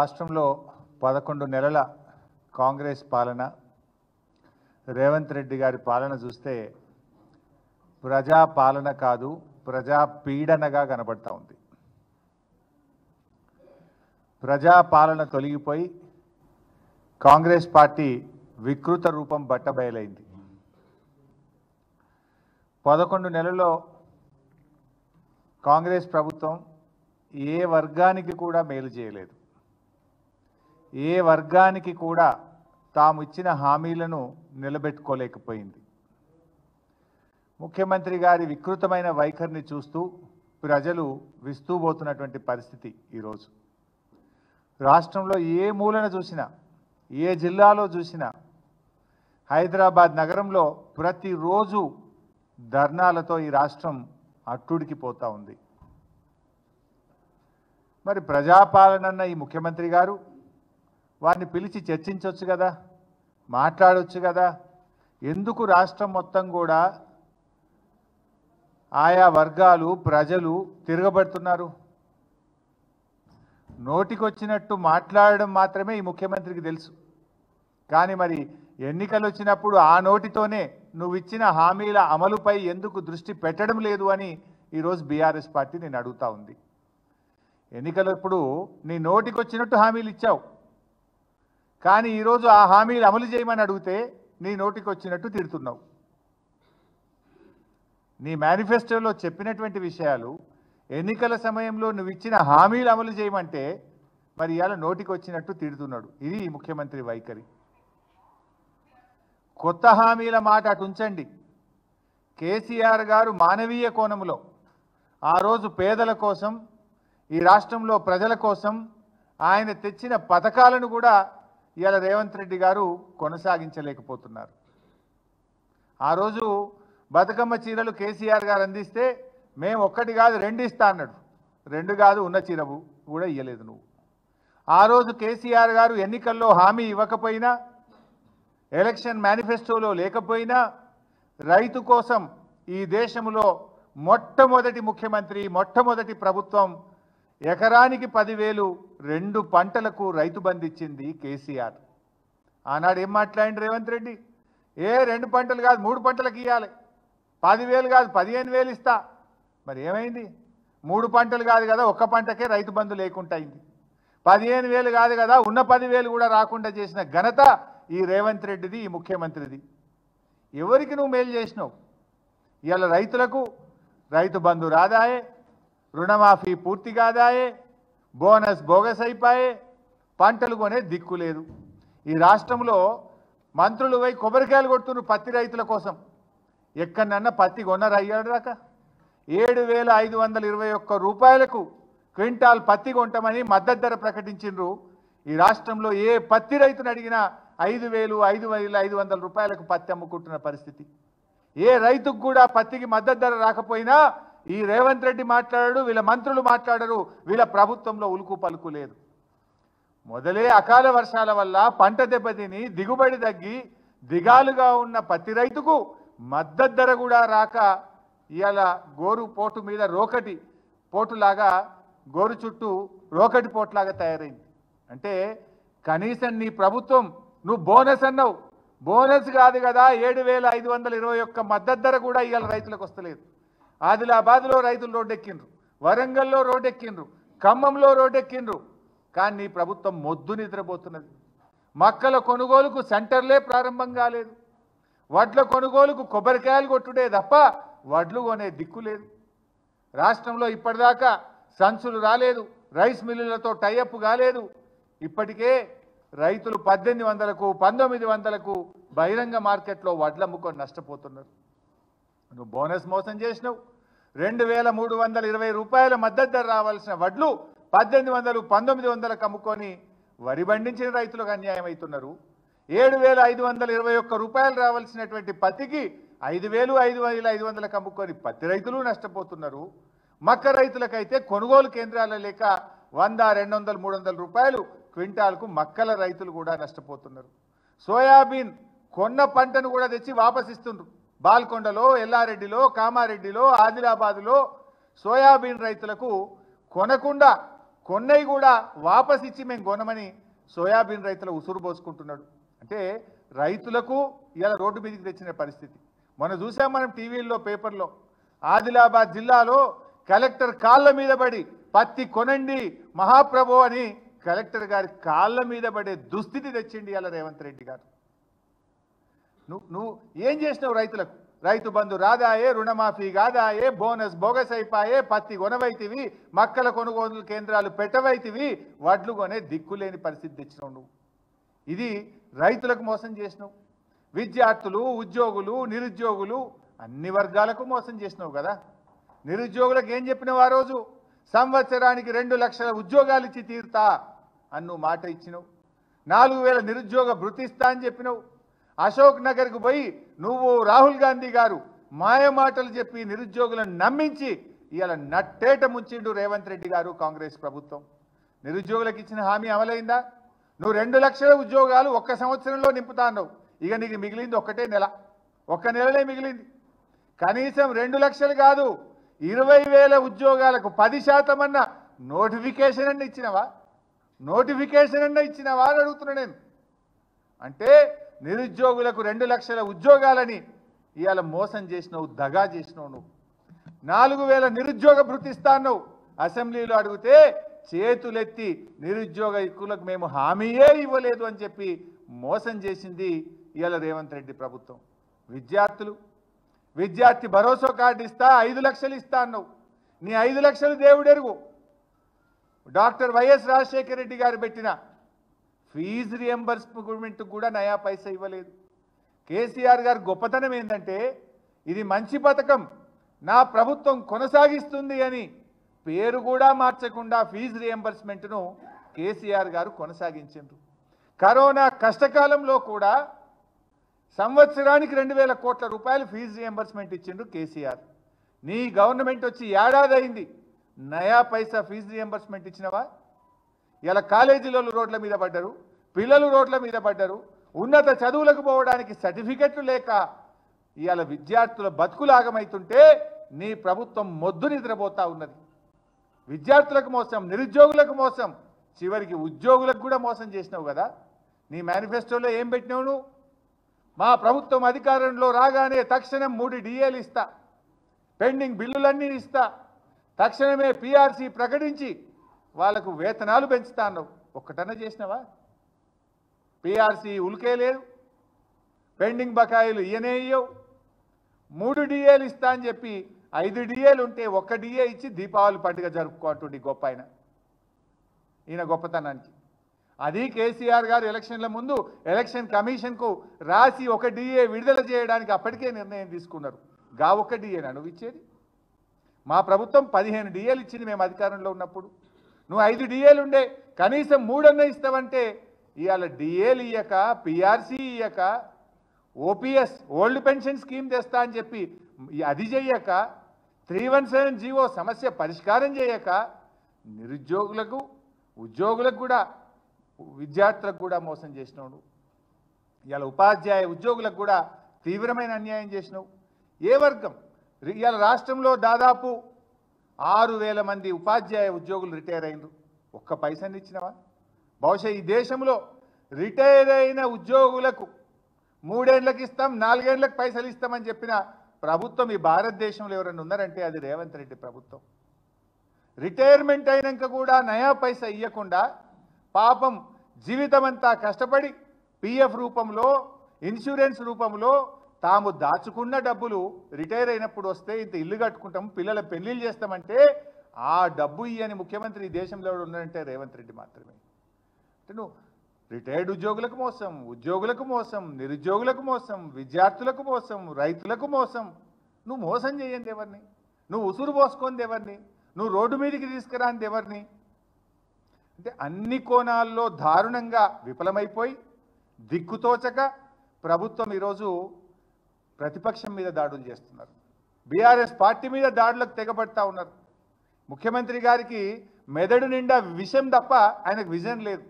రాష్ట్రంలో పదకొండు నెలల కాంగ్రెస్ పాలన రేవంత్ రెడ్డి గారి పాలన చూస్తే ప్రజా పాలన కాదు ప్రజా పీడనగా కనబడతా ఉంది ప్రజా పాలన తొలగిపోయి కాంగ్రెస్ పార్టీ వికృత రూపం బట్టబయలైంది పదకొండు నెలల్లో కాంగ్రెస్ ప్రభుత్వం ఏ వర్గానికి కూడా మేలు చేయలేదు ఏ వర్గానికి కూడా తాము ఇచ్చిన హామీలను నిలబెట్టుకోలేకపోయింది ముఖ్యమంత్రి గారి వికృతమైన వైఖరిని చూస్తూ ప్రజలు విస్తూపోతున్నటువంటి పరిస్థితి ఈరోజు రాష్ట్రంలో ఏ మూలన చూసినా ఏ జిల్లాలో చూసినా హైదరాబాద్ నగరంలో ప్రతిరోజు ధర్నాలతో ఈ రాష్ట్రం అట్టుడికిపోతా ఉంది మరి ప్రజాపాలనన్న ఈ ముఖ్యమంత్రి గారు వారిని పిలిచి చర్చించవచ్చు కదా మాట్లాడవచ్చు కదా ఎందుకు రాష్ట్రం మొత్తం కూడా ఆయా వర్గాలు ప్రజలు తిరగబడుతున్నారు నోటికొచ్చినట్టు మాట్లాడడం మాత్రమే ఈ ముఖ్యమంత్రికి తెలుసు కానీ మరి ఎన్నికలు వచ్చినప్పుడు ఆ నోటితోనే నువ్వు ఇచ్చిన హామీల అమలుపై ఎందుకు దృష్టి పెట్టడం లేదు అని ఈరోజు బీఆర్ఎస్ పార్టీ నేను అడుగుతా ఉంది ఎన్నికలప్పుడు నీ నోటికొచ్చినట్టు హామీలు ఇచ్చావు కానీ ఈరోజు ఆ హామీలు అమలు చేయమని అడిగితే నీ నోటికి వచ్చినట్టు తిడుతున్నావు నీ మేనిఫెస్టోలో చెప్పినటువంటి విషయాలు ఎన్నికల సమయంలో నువ్వు ఇచ్చిన హామీలు అమలు చేయమంటే మరి ఇవాళ నోటికి వచ్చినట్టు తిడుతున్నాడు ఇది ఈ ముఖ్యమంత్రి వైఖరి కొత్త హామీల మాట అటు ఉంచండి కేసీఆర్ గారు మానవీయ కోణంలో ఆ రోజు పేదల కోసం ఈ రాష్ట్రంలో ప్రజల కోసం ఆయన తెచ్చిన పథకాలను కూడా ఇవాళ రేవంత్ రెడ్డి గారు కొనసాగించలేకపోతున్నారు ఆ రోజు బతుకమ్మ చీరలు కేసీఆర్ గారు అందిస్తే మేము ఒక్కటి కాదు రెండు ఇస్తా అన్నాడు రెండు కాదు ఉన్న చీరవు కూడా ఇయ్యలేదు నువ్వు ఆ రోజు కేసీఆర్ గారు ఎన్నికల్లో హామీ ఇవ్వకపోయినా ఎలక్షన్ మేనిఫెస్టోలో లేకపోయినా రైతు కోసం ఈ దేశంలో మొట్టమొదటి ముఖ్యమంత్రి మొట్టమొదటి ప్రభుత్వం ఎకరానికి పదివేలు రెండు పంటలకు రైతు బంధు ఇచ్చింది కేసీఆర్ ఆనాడు ఏం మాట్లాడింది రేవంత్ రెడ్డి ఏ రెండు పంటలు కాదు మూడు పంటలకు ఇవ్వాలి పదివేలు కాదు పదిహేను వేలు ఇస్తా మరి ఏమైంది మూడు పంటలు కాదు కదా ఒక్క పంటకే రైతు బంధు లేకుండా అయింది పదిహేను వేలు కాదు కదా ఉన్న పదివేలు కూడా రాకుండా చేసిన ఘనత ఈ రేవంత్ రెడ్డిది ఈ ముఖ్యమంత్రిది ఎవరికి నువ్వు మేలు చేసినావు ఇవాళ రైతులకు రైతు బంధు రాదాయే రుణమాఫీ పూర్తి కాదాయే బోనస్ బోగస్ అయిపోయే పంటలు కొనే దిక్కు లేదు ఈ రాష్ట్రంలో మంత్రులు పోయి కొబ్బరికాయలు కొడుతున్నారు పత్తి రైతుల కోసం ఎక్కడన్నా పత్తి కొన్నారు అయ్యాడు దాకా ఏడు వేల ఐదు వందల ఇరవై ఒక్క రూపాయలకు క్వింటాల్ పత్తి కొంటామని మద్దతు ధర ప్రకటించిండ్రు ఈ రాష్ట్రంలో ఏ పత్తి రైతును అడిగినా ఐదు వేలు ఐదు వేల ఐదు వందల రూపాయలకు పత్తి అమ్ముకుంటున్న పరిస్థితి ఏ రైతుకు కూడా పత్తికి మద్దతు ధర రాకపోయినా ఈ రేవంత్ రెడ్డి మాట్లాడాడు వీళ్ళ మంత్రులు మాట్లాడరు వీళ్ళ ప్రభుత్వంలో ఉలుకు పలుకు లేదు మొదలే అకాల వర్షాల వల్ల పంట దెబ్బతిని దిగుబడి తగ్గి దిగాలుగా ఉన్న పత్తి రైతుకు మద్దతు ధర కూడా రాక ఇవాళ గోరు పోటు మీద రోకటి పోటులాగా గోరు చుట్టూ రోకటి పోట్లాగా తయారైంది అంటే కనీసం నీ ప్రభుత్వం నువ్వు బోనస్ అన్నావు బోనస్ కాదు కదా ఏడు వేల ఐదు వందల ఇరవై ఒక్క మద్దతు ధర కూడా ఇవాళ రైతులకు వస్తలేదు ఆదిలాబాద్లో రైతులు రోడ్డెక్కిండ్రు వరంగల్లో రోడ్డెక్కిండ్రు ఖమ్మంలో రోడ్డెక్కిండ్రు కానీ నీ ప్రభుత్వం మొద్దు నిద్రపోతున్నది మక్కల కొనుగోలుకు సెంటర్లే ప్రారంభం కాలేదు వడ్ల కొనుగోలుకు కొబ్బరికాయలు కొట్టుడే తప్ప వడ్లు కొనే దిక్కు లేదు రాష్ట్రంలో ఇప్పటిదాకా సంచులు రాలేదు రైస్ మిల్లులతో టైఅప్ కాలేదు ఇప్పటికే రైతులు పద్దెనిమిది వందలకు పంతొమ్మిది వందలకు బహిరంగ మార్కెట్లో వడ్లు అమ్ముకొని నష్టపోతున్నారు నువ్వు బోనస్ మోసం చేసినావు రెండు వేల మూడు వందల ఇరవై రూపాయల మద్దతు ధర రావాల్సిన వడ్లు పద్దెనిమిది వందలు పంతొమ్మిది వందలకు అమ్ముకొని వరి పండించిన రైతులకు అన్యాయం అవుతున్నారు ఏడు వేల ఐదు వందల ఇరవై ఒక్క రూపాయలు రావాల్సినటువంటి పత్తికి ఐదు వేలు ఐదు వేల ఐదు వందలకు అమ్ముకొని పత్తి రైతులు నష్టపోతున్నారు మక్క రైతులకైతే కొనుగోలు కేంద్రాల లేక వంద రెండు వందలు మూడు వందల రూపాయలు క్వింటాల్కు మక్కల రైతులు కూడా నష్టపోతున్నారు సోయాబీన్ కొన్న పంటను కూడా తెచ్చి వాపసిస్తుండ్రు బాల్కొండలో ఎల్లారెడ్డిలో కామారెడ్డిలో ఆదిలాబాదులో సోయాబీన్ రైతులకు కొనకుండా కొన్నయి కూడా వాపస్ ఇచ్చి మేము కొనమని సోయాబీన్ రైతుల ఉసురు పోసుకుంటున్నాడు అంటే రైతులకు ఇలా రోడ్డు మీదకి తెచ్చిన పరిస్థితి మొన్న చూసాం మనం టీవీల్లో పేపర్లో ఆదిలాబాద్ జిల్లాలో కలెక్టర్ కాళ్ళ మీద పడి పత్తి కొనండి మహాప్రభు అని కలెక్టర్ గారి కాళ్ళ మీద పడే దుస్థితి తెచ్చిండి ఇలా రేవంత్ రెడ్డి గారు నువ్వు నువ్వు ఏం చేసినావు రైతులకు రైతు బంధు రాదాయే రుణమాఫీ కాదాయే బోనస్ బోగస్ అయిపాయే పత్తి కొనవైతివి మక్కల కొనుగోలు కేంద్రాలు పెట్టవైతివి వడ్లు కొనే దిక్కులేని పరిస్థితి తెచ్చినావు నువ్వు ఇది రైతులకు మోసం చేసినావు విద్యార్థులు ఉద్యోగులు నిరుద్యోగులు అన్ని వర్గాలకు మోసం చేసినావు కదా నిరుద్యోగులకు ఏం చెప్పినావు ఆ రోజు సంవత్సరానికి రెండు లక్షల ఉద్యోగాలు ఇచ్చి తీరుతా అన్ను మాట ఇచ్చినావు నాలుగు వేల నిరుద్యోగ భృతి ఇస్తా అని చెప్పినావు అశోక్ నగర్కు పోయి నువ్వు రాహుల్ గాంధీ గారు మాయ మాటలు చెప్పి నిరుద్యోగులను నమ్మించి ఇవాళ నట్టేట ముంచిండు రేవంత్ రెడ్డి గారు కాంగ్రెస్ ప్రభుత్వం నిరుద్యోగులకు ఇచ్చిన హామీ అమలైందా నువ్వు రెండు లక్షల ఉద్యోగాలు ఒక్క సంవత్సరంలో నింపుతా అన్నావు ఇక నీకు మిగిలింది ఒక్కటే నెల ఒక్క నెలనే మిగిలింది కనీసం రెండు లక్షలు కాదు ఇరవై వేల ఉద్యోగాలకు పది శాతం అన్న నోటిఫికేషన్ అన్న ఇచ్చినవా నోటిఫికేషన్ అన్న ఇచ్చినవా అని అడుగుతున్నా నేను అంటే నిరుద్యోగులకు రెండు లక్షల ఉద్యోగాలని ఇవాళ మోసం చేసినావు దగా చేసినావు నువ్వు నాలుగు వేల నిరుద్యోగ భృతిస్తాను అసెంబ్లీలో అడిగితే చేతులెత్తి నిరుద్యోగ ఎక్కులకు మేము హామీయే ఇవ్వలేదు అని చెప్పి మోసం చేసింది ఇవాళ రేవంత్ రెడ్డి ప్రభుత్వం విద్యార్థులు విద్యార్థి భరోసా కార్డు ఇస్తా ఐదు లక్షలు ఇస్తా అన్నావు నీ ఐదు లక్షలు దేవుడెరుగు డాక్టర్ వైఎస్ రాజశేఖర రెడ్డి గారు పెట్టిన ఫీజు రియంబర్స్మెంట్ కూడా నయా పైసా ఇవ్వలేదు కేసీఆర్ గారు గొప్పతనం ఏంటంటే ఇది మంచి పథకం నా ప్రభుత్వం కొనసాగిస్తుంది అని పేరు కూడా మార్చకుండా ఫీజు రియంబర్స్మెంట్ను కేసీఆర్ గారు కొనసాగించారు కరోనా కష్టకాలంలో కూడా సంవత్సరానికి రెండు వేల కోట్ల రూపాయలు ఫీజు రియంబర్స్మెంట్ ఇచ్చిండ్రు కేసీఆర్ నీ గవర్నమెంట్ వచ్చి ఏడాది అయింది నయా పైసా ఫీజు రియంబర్స్మెంట్ ఇచ్చినవా ఇలా కాలేజీలలో రోడ్ల మీద పడ్డారు పిల్లలు రోడ్ల మీద పడ్డారు ఉన్నత చదువులకు పోవడానికి సర్టిఫికెట్లు లేక ఇవాళ విద్యార్థుల బతుకులాగమైతుంటే నీ ప్రభుత్వం మొద్దు నిద్రపోతా ఉన్నది విద్యార్థులకు మోసం నిరుద్యోగులకు మోసం చివరికి ఉద్యోగులకు కూడా మోసం చేసినావు కదా నీ మేనిఫెస్టోలో ఏం పెట్టినావు నువ్వు మా ప్రభుత్వం అధికారంలో రాగానే తక్షణం మూడు డిఏలు ఇస్తా పెండింగ్ బిల్లులన్నీ ఇస్తా తక్షణమే పిఆర్సీ ప్రకటించి వాళ్లకు వేతనాలు పెంచుతా అన్నావు ఒక్కటన్నా చేసినావా పిఆర్సీ ఉలికే లేదు పెండింగ్ బకాయిలు ఇయనే ఇయ్యవు మూడు డిఏలు ఇస్తా అని చెప్పి ఐదు డిఏలు ఉంటే ఒక్క డిఏ ఇచ్చి దీపావళి పండుగ జరుపుకోండి గొప్ప ఆయన ఈయన గొప్పతనానికి అది కేసీఆర్ గారు ఎలక్షన్ల ముందు ఎలక్షన్ కమిషన్కు రాసి ఒక డిఏ విడుదల చేయడానికి అప్పటికే నిర్ణయం తీసుకున్నారు గా ఒక్క డిఏ నువ్వు ఇచ్చేది మా ప్రభుత్వం పదిహేను డిఏలు ఇచ్చింది మేము అధికారంలో ఉన్నప్పుడు నువ్వు ఐదు డిఏలు ఉండే కనీసం మూడన్న ఇస్తావంటే ఇవాళ డిఏలు ఇయ్యక పిఆర్సీ ఇయ్యక ఓపీఎస్ ఓల్డ్ పెన్షన్ స్కీమ్ తెస్తా అని చెప్పి అది చెయ్యక త్రీ వన్ సెవెన్ జీవో సమస్య పరిష్కారం చేయక నిరుద్యోగులకు ఉద్యోగులకు కూడా విద్యార్థులకు కూడా మోసం చేసినావు నువ్వు ఇవాళ ఉపాధ్యాయ ఉద్యోగులకు కూడా తీవ్రమైన అన్యాయం చేసినావు ఏ వర్గం రి- ఇవాళ రాష్ట్రంలో దాదాపు ఆరు వేల మంది ఉపాధ్యాయ ఉద్యోగులు రిటైర్ అయినరు ఒక్క పైసని ఇచ్చినవా బహుశా ఈ దేశంలో రిటైర్ అయిన ఉద్యోగులకు మూడేళ్లకు ఇస్తాం నాలుగేళ్లకు పైసలు ఇస్తామని చెప్పిన ప్రభుత్వం ఈ భారతదేశంలో ఎవరైనా ఉన్నారంటే అది రేవంత్ రెడ్డి ప్రభుత్వం రిటైర్మెంట్ అయినాక కూడా నయా పైసా ఇవ్వకుండా పాపం జీవితమంతా కష్టపడి పిఎఫ్ రూపంలో ఇన్సూరెన్స్ రూపంలో తాము దాచుకున్న డబ్బులు రిటైర్ అయినప్పుడు వస్తే ఇంత ఇల్లు కట్టుకుంటాం పిల్లల పెళ్లిళ్ళు చేస్తామంటే ఆ డబ్బు ఇయ్యని ముఖ్యమంత్రి ఈ దేశంలో ఎవరు ఉన్నారంటే రేవంత్ రెడ్డి మాత్రమే అంటే నువ్వు రిటైర్డ్ ఉద్యోగులకు మోసం ఉద్యోగులకు మోసం నిరుద్యోగులకు మోసం విద్యార్థులకు మోసం రైతులకు మోసం నువ్వు మోసం చేయండి ఎవరిని నువ్వు ఉసురు పోసుకుంది ఎవరిని నువ్వు రోడ్డు మీదకి తీసుకురాంది ఎవరిని అంటే అన్ని కోణాల్లో దారుణంగా విఫలమైపోయి దిక్కుతోచక ప్రభుత్వం ఈరోజు ప్రతిపక్షం మీద దాడులు చేస్తున్నారు బీఆర్ఎస్ పార్టీ మీద దాడులకు తెగబడతా ఉన్నారు ముఖ్యమంత్రి గారికి మెదడు నిండా విషం తప్ప ఆయనకు విజన్ లేదు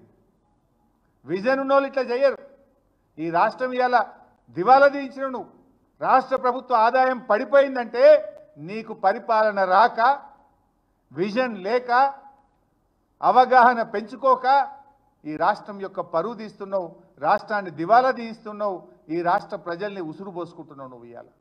విజన్ ఉన్నోళ్ళు ఇట్లా చేయరు ఈ రాష్ట్రం ఇవాళ దివాలా తీయించిన నువ్వు రాష్ట్ర ప్రభుత్వ ఆదాయం పడిపోయిందంటే నీకు పరిపాలన రాక విజన్ లేక అవగాహన పెంచుకోక ఈ రాష్ట్రం యొక్క పరువు తీస్తున్నావు రాష్ట్రాన్ని దివాలా తీస్తున్నావు ఈ రాష్ట్ర ప్రజల్ని ఉసురు పోసుకుంటున్నావు నువ్వు ఇవాళ